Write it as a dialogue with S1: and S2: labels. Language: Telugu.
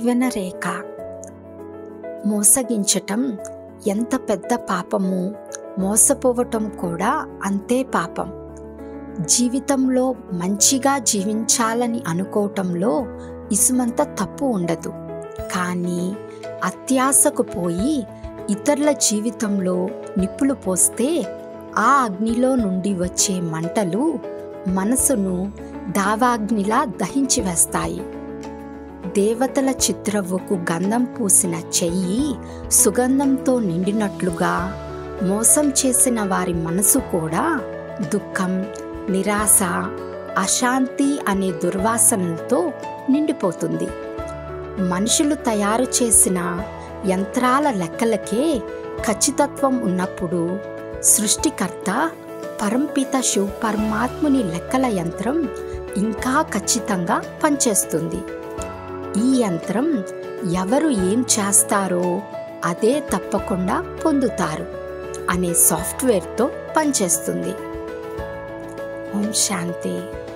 S1: దీవెన రేఖ మోసగించటం ఎంత పెద్ద పాపము మోసపోవటం కూడా అంతే పాపం జీవితంలో మంచిగా జీవించాలని అనుకోవటంలో ఇసుమంత తప్పు ఉండదు కానీ అత్యాశకు పోయి ఇతరుల జీవితంలో నిప్పులు పోస్తే ఆ అగ్నిలో నుండి వచ్చే మంటలు మనసును దావాగ్నిలా దహించి వేస్తాయి దేవతల చిత్రవ్వకు గంధం పూసిన చెయ్యి సుగంధంతో నిండినట్లుగా మోసం చేసిన వారి మనసు కూడా దుఃఖం నిరాశ అశాంతి అనే దుర్వాసనలతో నిండిపోతుంది మనుషులు తయారు చేసిన యంత్రాల లెక్కలకే ఖచ్చితత్వం ఉన్నప్పుడు సృష్టికర్త పరంపిత శివ పరమాత్ముని లెక్కల యంత్రం ఇంకా ఖచ్చితంగా పనిచేస్తుంది ఈ యంత్రం ఎవరు ఏం చేస్తారో అదే తప్పకుండా పొందుతారు అనే సాఫ్ట్వేర్తో పనిచేస్తుంది ఓం శాంతి